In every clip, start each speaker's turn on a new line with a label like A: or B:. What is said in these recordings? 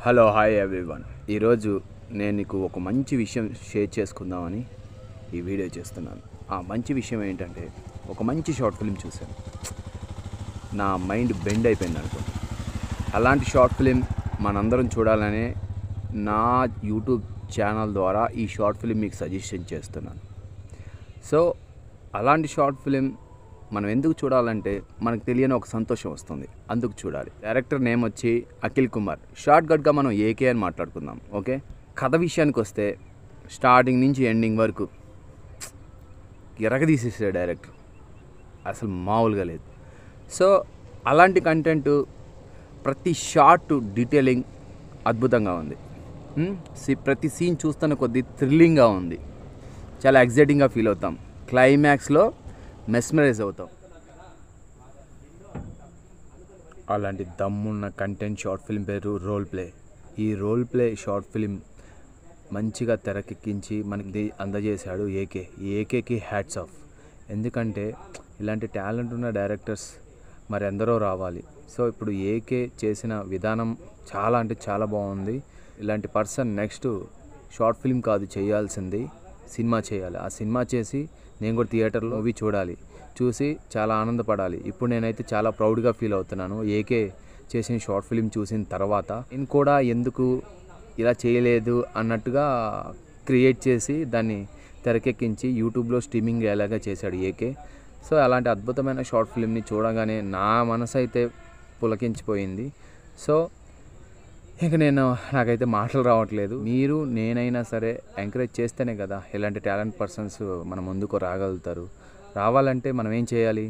A: Hello hi everyone ఈరోజు నేను నీకు ఒక మంచి విషయం షేర్ చేసుకుందామని ఈ వీడియో చేస్తున్నాను ఆ మంచి విషయం ఏంటంటే ఒక మంచి షార్ట్ ఫిల్మ్ చూశాను నా మైండ్ బెండ్ అయిపోయింది అనుకో అలాంటి షార్ట్ ఫిలిం మనందరం చూడాలనే నా యూట్యూబ్ ఛానల్ ద్వారా ఈ షార్ట్ ఫిలిం మీకు సజెషన్ చేస్తున్నాను సో అలాంటి షార్ట్ ఫిలిం మనం ఎందుకు చూడాలంటే మనకు తెలియని ఒక సంతోషం వస్తుంది అందుకు చూడాలి డైరెక్టర్ నేమ్ వచ్చి అఖిల్ కుమార్ షార్ట్ కట్గా మనం ఏకే అని మాట్లాడుకుందాం ఓకే కథ విషయానికి వస్తే స్టార్టింగ్ నుంచి ఎండింగ్ వరకు ఎరగదీసేసాడు డైరెక్టర్ అసలు మామూలుగా లేదు సో అలాంటి కంటెంట్ ప్రతి షార్ట్ డీటెయిలింగ్ అద్భుతంగా ఉంది హ్మ్? సి- ప్రతి సీన్ చూస్తున్న కొద్దీ థ్రిల్లింగ్గా ఉంది చాలా ఎగ్జైటింగ్గా ఫీల్ అవుతాం క్లైమాక్స్లో మెస్మరైజ్ అవుతాం అలాంటి దమ్మున్న కంటెంట్ షార్ట్ ఫిల్మ్ పేరు రోల్ ప్లే ఈ రోల్ ప్లే షార్ట్ ఫిల్మ్ మంచిగా తెరకెక్కించి మనకి ది- అందజేశాడు ఏకే ఈ ఏకేకి హ్యాట్స్ ఆఫ్ ఎందుకంటే ఇలాంటి టాలెంట్ ఉన్న డైరెక్టర్స్ మరి ఎందరో రావాలి సో ఇప్పుడు ఏకే చేసిన విధానం చాలా అంటే చాలా బాగుంది ఇలాంటి పర్సన్ నెక్స్ట్ షార్ట్ ఫిల్మ్ కాదు చేయాల్సింది సినిమా చేయాలి ఆ సినిమా చేసి నేను కూడా థియేటర్లో మూవీ చూడాలి చూసి చాలా ఆనందపడాలి ఇప్పుడు నేనైతే చాలా ప్రౌడ్గా ఫీల్ అవుతున్నాను ఏకే చేసిన షార్ట్ ఫిల్మ్ చూసిన తర్వాత నేను కూడా ఎందుకు ఇలా చేయలేదు అన్నట్టుగా క్రియేట్ చేసి దాన్ని తెరకెక్కించి యూట్యూబ్లో స్ట్రీమింగ్ ఎలాగా చేశాడు ఏకే సో అలాంటి అద్భుతమైన షార్ట్ ఫిల్మ్ని చూడగానే నా మనసు అయితే పులకించిపోయింది సో ఇక నేను నాకైతే మాటలు రావట్లేదు మీరు నేనైనా సరే ఎంకరేజ్ చేస్తేనే కదా ఇలాంటి టాలెంట్ పర్సన్స్ మన ముందుకు రాగలుగుతారు రావాలంటే మనం ఏం చేయాలి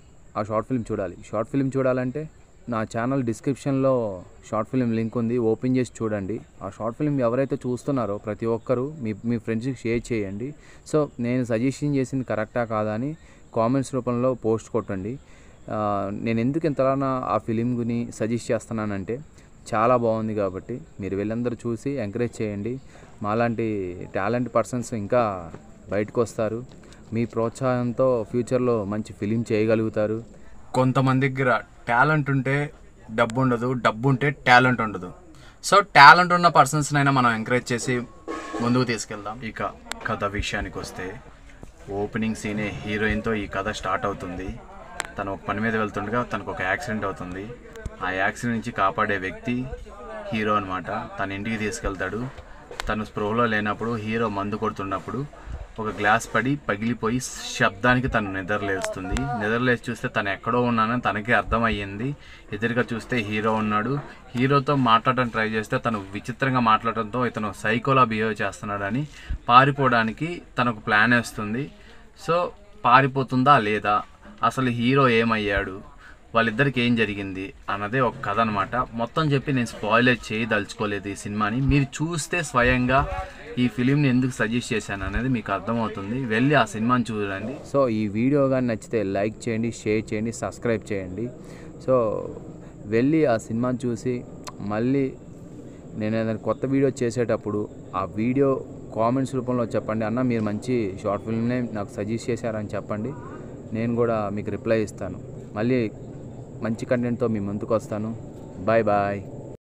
A: ఆ షార్ట్ ఫిల్మ్ చూడాలి షార్ట్ ఫిల్మ్ చూడాలంటే నా ఛానల్ డిస్క్రిప్షన్లో షార్ట్ ఫిల్మ్ లింక్ ఉంది ఓపెన్ చేసి చూడండి ఆ షార్ట్ ఫిల్మ్ ఎవరైతే చూస్తున్నారో ప్రతి ఒక్కరూ మీ మీ ఫ్రెండ్స్కి షేర్ చేయండి సో నేను సజెషన్ చేసింది కరెక్టా కాదా అని కామెంట్స్ రూపంలో పోస్ట్ కొట్టండి ఆ, నేను ఎందుకు ఇంతలా ఆ ఫిలింని సజెస్ట్ చేస్తున్నానంటే చాలా బాగుంది కాబట్టి మీరు వీళ్ళందరూ చూసి ఎంకరేజ్ చేయండి మాలాంటి టాలెంట్ పర్సన్స్ ఇంకా బయటకు వస్తారు మీ ప్రోత్సాహంతో ఫ్యూచర్లో మంచి ఫిలిం చేయగలుగుతారు కొంతమంది దగ్గర టాలెంట్ ఉంటే డబ్బు ఉండదు డబ్బు ఉంటే టాలెంట్ ఉండదు సో టాలెంట్ ఉన్న పర్సన్స్నైనా మనం ఎంకరేజ్ చేసి ముందుకు తీసుకెళ్దాం ఇక కథ విషయానికి వస్తే ఓపెనింగ్ సీనే హీరోయిన్తో ఈ కథ స్టార్ట్ అవుతుంది తను ఒక పని మీద వెళ్తుండగా తనకు ఒక యాక్సిడెంట్ అవుతుంది ఆ యాక్సిడెంట్ నుంచి కాపాడే వ్యక్తి హీరో అనమాట తన ఇంటికి తీసుకెళ్తాడు తను స్ప్రోలో లేనప్పుడు హీరో మందు కొడుతున్నప్పుడు ఒక గ్లాస్ పడి పగిలిపోయి శబ్దానికి తను నిద్రలేస్తుంది నిద్రలేసి చూస్తే తను ఎక్కడో ఉన్నానని తనకి అర్థమయ్యింది ఎదురుగా చూస్తే హీరో ఉన్నాడు హీరోతో మాట్లాడటం ట్రై చేస్తే తను విచిత్రంగా మాట్లాడటంతో ఇతను సైకోలా బిహేవ్ చేస్తున్నాడని పారిపోవడానికి తనకు ప్లాన్ వేస్తుంది సో పారిపోతుందా లేదా అసలు హీరో ఏమయ్యాడు వాళ్ళిద్దరికి ఏం జరిగింది అన్నదే ఒక కథ అనమాట మొత్తం చెప్పి నేను స్పాయిలర్ చేయదలుచుకోలేదు ఈ సినిమాని మీరు చూస్తే స్వయంగా ఈ ఫిలింని ఎందుకు సజెస్ట్ చేశాను అనేది మీకు అర్థమవుతుంది వెళ్ళి ఆ సినిమాని చూడండి సో ఈ వీడియో కానీ నచ్చితే లైక్ చేయండి షేర్ చేయండి సబ్స్క్రైబ్ చేయండి సో వెళ్ళి ఆ సినిమాని చూసి మళ్ళీ నేను ఏదైనా కొత్త వీడియో చేసేటప్పుడు ఆ వీడియో కామెంట్స్ రూపంలో చెప్పండి అన్న మీరు మంచి షార్ట్ ఫిల్మ్నే నాకు సజెస్ట్ చేశారని చెప్పండి నేను కూడా మీకు రిప్లై ఇస్తాను మళ్ళీ మంచి కంటెంట్తో మీ ముందుకు వస్తాను బాయ్ బాయ్